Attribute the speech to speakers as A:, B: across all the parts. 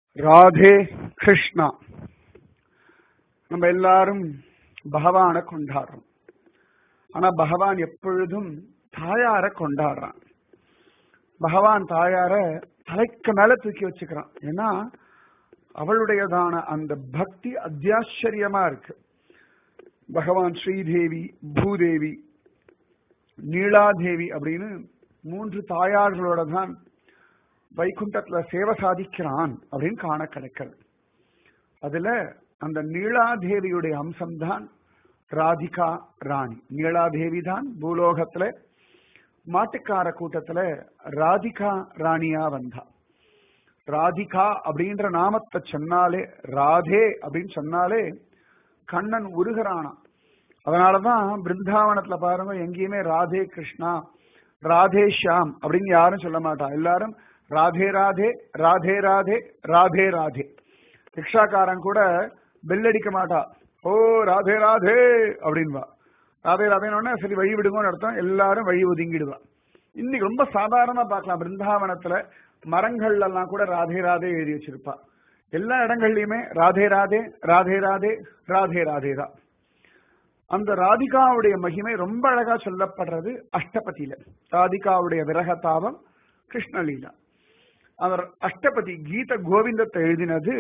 A: ராதே கிருஷ்ணா நம்ம எல்லாரும் பகவான கொண்டாடுறோம் ஆனா பகவான் எப்பொழுதும் தாயார கொண்டாடுறான் பகவான் தாயார தலைக்கு மேல தூக்கி வச்சுக்கிறான் ஏன்னா அவளுடையதான அந்த பக்தி அத்தியாச்சரியமா இருக்கு பகவான் ஸ்ரீதேவி பூதேவி நீலாதேவி அப்படின்னு மூன்று தாயார்களோட தான் வைகுண்டத்துல சேவை சாதிக்கிறான் அப்படின்னு காண கிடைக்கிறது அதுல அந்த நீலாதேவியுடைய அம்சம்தான் ராதிகா ராணி நீலாதேவி தான் பூலோகத்துல மாட்டுக்கார கூட்டத்துல ராதிகா ராணியா வந்தா ராதிகா அப்படின்ற நாமத்தை சொன்னாலே ராதே அப்படின்னு சொன்னாலே கண்ணன் உருகிறானா அதனாலதான் பிருந்தாவனத்துல பாருங்க எங்கேயுமே ராதே கிருஷ்ணா ராதே ஷியாம் அப்படின்னு யாரும் சொல்ல மாட்டா எல்லாரும் ராதே ராதே ராதே ராதே ராதே ராதே ரிக்ஷாக்காரன் கூட பெல் அடிக்க மாட்டா ஓ ராதே ராதே அப்படின்பா ராதே ராதேன்னு சரி வழி விடுங்கன்னு அர்த்தம் எல்லாரும் வழி ஒதுங்கிடுவா இன்னைக்கு ரொம்ப சாதாரணமா பார்க்கலாம் பிருந்தாவனத்துல மரங்கள்ல எல்லாம் கூட ராதே ராதே எழுதி வச்சிருப்பா எல்லா இடங்கள்லயுமே ராதே ராதே ராதே ராதே ராதே ராதே தான் அந்த ராதிகாவுடைய மகிமை ரொம்ப அழகா சொல்லப்படுறது அஷ்டபதியில ராதிகாவுடைய விரகதாபம் கிருஷ்ணலீலா அவர் அஷ்டபதி கீத கோவிந்தத்தை எழுதினது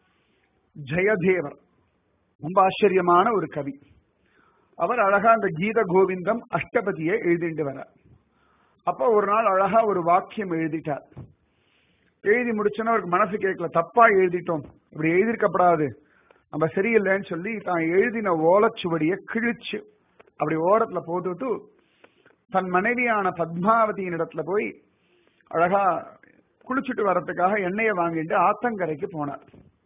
A: ஜெயதேவர் ரொம்ப ஆச்சரியமான ஒரு கவி அவர் அழகா அந்த கீத கோவிந்தம் அஷ்டபதியை எழுதிட்டு வர அப்ப ஒரு நாள் அழகா ஒரு வாக்கியம் எழுதிட்டார் எழுதி முடிச்சோன்னா அவருக்கு மனசு கேட்கல தப்பா எழுதிட்டோம் இப்படி எழுதியிருக்கப்படாது நம்ம சரியில்லைன்னு சொல்லி தான் எழுதின ஓலச்சுவடியை கிழிச்சு அப்படி ஓரத்துல போட்டுவிட்டு தன் மனைவியான பத்மாவதியின் இடத்துல போய் அழகா குளிச்சுட்டு வர்றதுக்காக எண்ணெயை வாங்கிட்டு ஆத்தங்கரைக்கு போனார்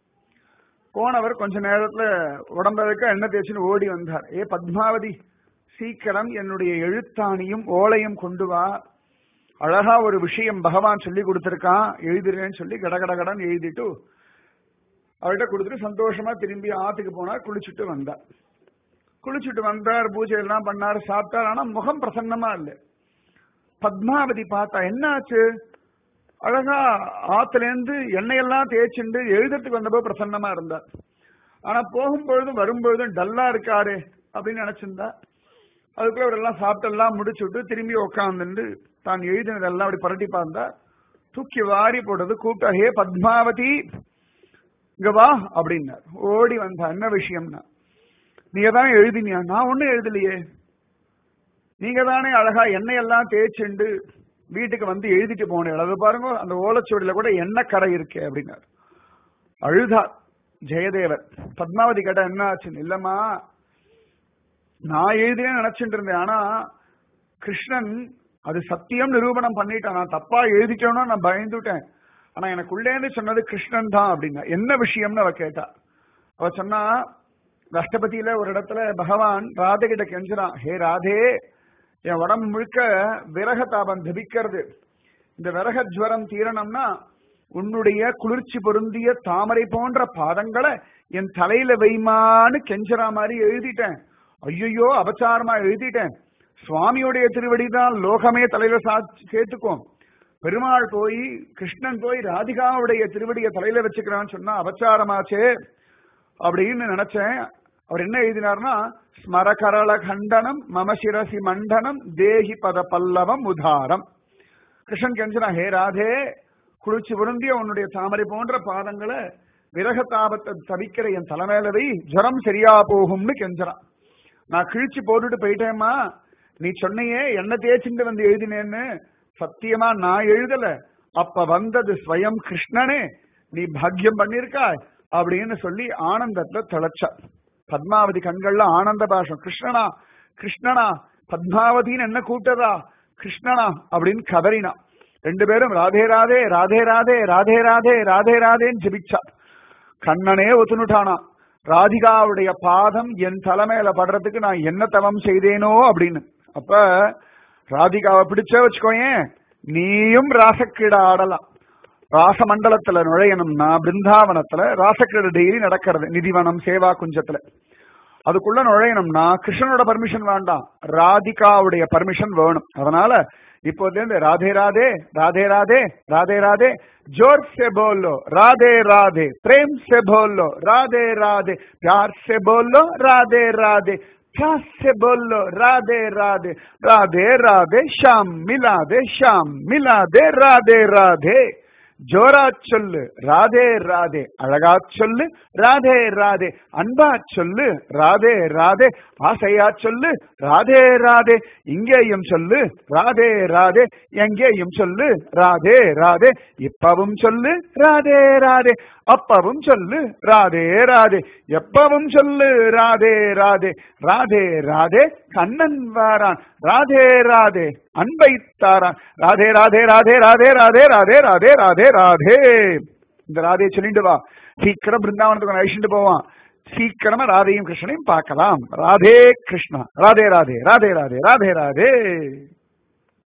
A: போனவர் கொஞ்ச நேரத்துல உடம்புக்க எண்ணெய் தேய்ச்சின்னு ஓடி வந்தார் ஏ பத்மாவதி சீக்கிரம் என்னுடைய எழுத்தாணியும் ஓலையும் கொண்டு வா அழகா ஒரு விஷயம் பகவான் சொல்லி கொடுத்திருக்கான் எழுதுறேன்னு சொல்லி கடகட கடன் எழுதிட்டு அவர்கிட்ட கொடுத்துட்டு சந்தோஷமா திரும்பி ஆத்துக்கு போனார் குளிச்சுட்டு வந்தார் குளிச்சுட்டு வந்தார் பூஜை எல்லாம் பண்ணார் சாப்பிட்டார் ஆனா முகம் பிரசன்னமா இல்ல பத்மாவதி பார்த்தா என்னாச்சு அழகா ஆத்துல இருந்து எண்ணெயெல்லாம் தேய்ச்சிண்டு எழுதுறதுக்கு வந்தப்போ பிரசன்னமா இருந்தார் ஆனா போகும்பொழுதும் வரும்பொழுதும் டல்லா இருக்காரு அப்படின்னு நினைச்சிருந்தா அதுக்குள்ள அவரெல்லாம் சாப்பிட்டு எல்லாம் முடிச்சுட்டு திரும்பி உட்காந்துட்டு தான் எழுதினதெல்லாம் அப்படி பரட்டி பார்த்தா தூக்கி வாரி போட்டது கூப்பிட்டா ஹே பத்மாவதி இங்க வா அப்படின்னார் ஓடி வந்தா என்ன விஷயம்னா நீங்க தானே எழுதினியா நான் ஒண்ணும் எழுதலையே நீங்க தானே அழகா எண்ணெயெல்லாம் தேய்ச்சுண்டு வீட்டுக்கு வந்து எழுதிட்டு போனேன் அது பாருங்க அந்த ஓலச்சுவடியில கூட எண்ணெய் கரை இருக்கு அப்படின்னார் அழுதார் ஜெயதேவர் பத்மாவதி கேட்டா என்ன ஆச்சுன்னு இல்லம்மா நான் எழுதினேன்னு நினைச்சிட்டு இருந்தேன் ஆனா கிருஷ்ணன் அது சத்தியம் நிரூபணம் பண்ணிட்டான் நான் தப்பா எழுதிட்டேனோ நான் பயந்துட்டேன் ஆனா எனக்குள்ளேன்னு சொன்னது கிருஷ்ணன் தான் அப்படின்னா என்ன விஷயம்னு அவ கேட்டா அவ சொன்னா ராஷ்டிரபதியில ஒரு இடத்துல பகவான் ராதை கிட்ட கெஞ்சுறான் ஹே ராதே என் உடம்பு முழுக்க விரக தாபம் தபிக்கிறது இந்த விரக ஜுவரம் தீரணும்னா உன்னுடைய குளிர்ச்சி பொருந்திய தாமரை போன்ற பாதங்களை என் தலையில வைமான்னு கெஞ்சரா மாதிரி எழுதிட்டேன் ஐயோ அபச்சாரமா எழுதிட்டேன் சுவாமியுடைய திருவடி தான் லோகமே தலையில சேர்த்துக்கும் பெருமாள் போய் கிருஷ்ணன் போய் ராதிகாவுடைய திருவடியை தலையில வச்சுக்கிறான்னு சொன்னா அபச்சாரமாச்சே அப்படின்னு நினைச்சேன் அவர் என்ன எழுதினார்னா ஸ்மரகரள கண்டனம் மம சிரசி மண்டனம் தேகி பத பல்லவம் உதாரம் கிருஷ்ணன் கெஞ்சனா ஹே ராதே குளிச்சு பொருந்திய உன்னுடைய தாமரை போன்ற பாதங்களை விரக தாபத்தை தவிக்கிற என் தலைமையில வை ஜுரம் சரியா போகும்னு கெஞ்சறான் நான் கிழிச்சு போட்டுட்டு போயிட்டேம்மா நீ சொன்னையே என்ன தேய்ச்சிட்டு வந்து எழுதினேன்னு சத்தியமா நான் எழுதல அப்ப வந்தது ஸ்வயம் கிருஷ்ணனே நீ பாக்கியம் பண்ணிருக்கா அப்படின்னு சொல்லி ஆனந்தத்துல தொலைச்சா பத்மாவதி கண்கள்ல ஆனந்த பாஷம் கிருஷ்ணனா கிருஷ்ணனா பத்மாவதின்னு என்ன கூட்டதா கிருஷ்ணனா அப்படின்னு கதறினா ரெண்டு பேரும் ராதே ராதே ராதே ராதே ராதே ராதே ராதே ராதேன்னு ஜபிச்சா கண்ணனே ஒத்துனுட்டானா ராதிகாவுடைய பாதம் என் தலைமையில படுறதுக்கு நான் என்ன தவம் செய்தேனோ அப்படின்னு அப்ப ராதிகாவை பிடிச்ச வச்சுக்கோயேன் நீயும் ராசக்கிட ஆடலாம் ராசமண்டலத்துல நுழையணும்னா பிருந்தாவனத்துல ராசக்கிட டெய்லி நடக்கிறது நிதிவனம் சேவா குஞ்சத்துல அதுக்குள்ள நுழையணும்னா கிருஷ்ணனோட பர்மிஷன் வேண்டாம் ராதிகாவுடைய பர்மிஷன் வேணும் அதனால இப்போதுல இருந்து ராதே ராதே ராதே ராதே ராதே ராதே जोर से बोलो राधे राधे प्रेम से बोलो राधे राधे प्यार से बोलो राधे राधे प्यार से बोलो राधे राधे राधे राधे श्याम मिला दे श्याम मिला दे राधे राधे ஜோரா சொல்லு ராதே ராதே அழகா சொல்லு ராதே ராதே அன்பா சொல்லு ராதே ராதே ஆசையா சொல்லு ராதே ராதே இங்கேயும் சொல்லு ராதே ராதே எங்கேயும் சொல்லு ராதே ராதே இப்பவும் சொல்லு ராதே ராதே அப்பவும் சொல்லு ராதே ராதே எப்பவும் சொல்லு ராதே ராதே ராதே ராதே கண்ணன் வாரான் ராதே ராதே அன்பை தாரான் ராதே ராதே ராதே ராதே ராதே ராதே ராதே ராதே ராதே இந்த ராதே சொல்லிட்டு வா சீக்கிரம் பிருந்தாவனத்துக்கு அழிச்சுட்டு போவான் சீக்கிரமா ராதையும் கிருஷ்ணனையும் பார்க்கலாம் ராதே கிருஷ்ணா ராதே ராதே ராதே ராதே ராதே ராதே